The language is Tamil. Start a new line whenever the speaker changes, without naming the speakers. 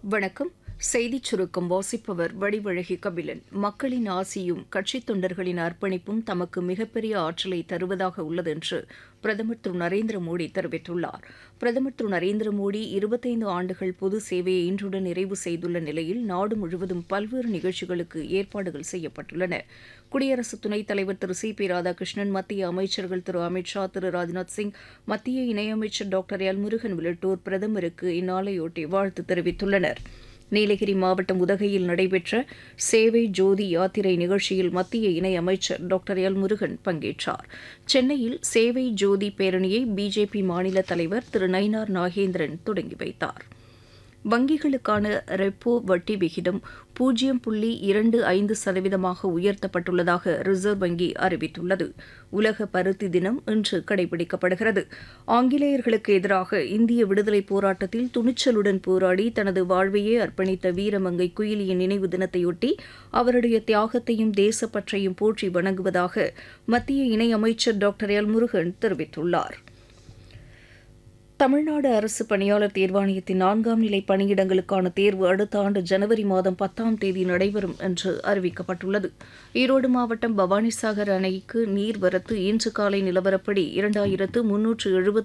வணக்கம் செய்திச் சுருக்கம் வாசிப்பவர் வடிவழகி கபிலன் மக்களின் ஆசியும் கட்சித் தொண்டர்களின் அர்ப்பணிப்பும் தமக்கு மிகப்பெரிய ஆற்றலை தருவதாக உள்ளது என்று பிரதமர் திரு நரேந்திர மோடி தெரிவித்துள்ளார் பிரதமர் திரு நரேந்திர மோடி இருபத்தைந்து ஆண்டுகள் பொது சேவையை இன்றுடன் நிறைவு செய்துள்ள நிலையில் நாடு முழுவதும் பல்வேறு நிகழ்ச்சிகளுக்கு ஏற்பாடுகள் செய்யப்பட்டுள்ளன குடியரசு துணைத் தலைவர் திரு சி பி ராதாகிருஷ்ணன் மத்திய அமைச்சர்கள் திரு அமித் ஷா திரு ராஜ்நாத் சிங் மத்திய இணையமைச்சர் டாக்டர் எல் முருகன் உள்ளிட்டோர் பிரதமருக்கு இந்நாளையொட்டி வாழ்த்து தெரிவித்துள்ளனா் நீலகிரி மாவட்டம் உதகையில் நடைபெற்ற சேவை ஜோதி யாத்திரை நிகழ்ச்சியில் மத்திய இணையமைச்சர் டாக்டர் எல் முருகன் பங்கேற்றார் சென்னையில் சேவை ஜோதி பேரணியை பிஜேபி மாநில தலைவர் திரு நயினார் நாகேந்திரன் தொடங்கி வைத்தார் வங்கிகளுக்கான ரெப்போ வட்டி விகிதம் பூஜ்ஜியம் புள்ளி இரண்டு ஐந்து சதவீதமாக உயர்த்தப்பட்டுள்ளதாக ரிசர்வ் வங்கி அறிவித்துள்ளது உலக பருத்தி தினம் இன்று கடைபிடிக்கப்படுகிறது ஆங்கிலேயர்களுக்கு எதிராக இந்திய விடுதலைப் போராட்டத்தில் துணிச்சலுடன் போராடி தனது வாழ்வையே அர்ப்பணித்த வீரமங்கை குயிலியின் நினைவு தினத்தையொட்டி அவருடைய தியாகத்தையும் தேசப்பற்றையும் போற்றி வணங்குவதாக மத்திய இணையமைச்சர் டாக்டர் எல் முருகன் தெரிவித்துள்ளார் தமிழ்நாடு அரசு பணியாளர் தேர்வாணையத்தின் நான்காம் நிலை பணியிடங்களுக்கான தேர்வு அடுத்த ஆண்டு ஜனவரி மாதம் பத்தாம் தேதி நடைபெறும் என்று அறிவிக்கப்பட்டுள்ளது ஈரோடு மாவட்டம் பவானிசாகர் அணைக்கு நீர்வரத்து இன்று காலை நிலவரப்படி இரண்டாயிரத்து முன்னூற்று எழுபத்தி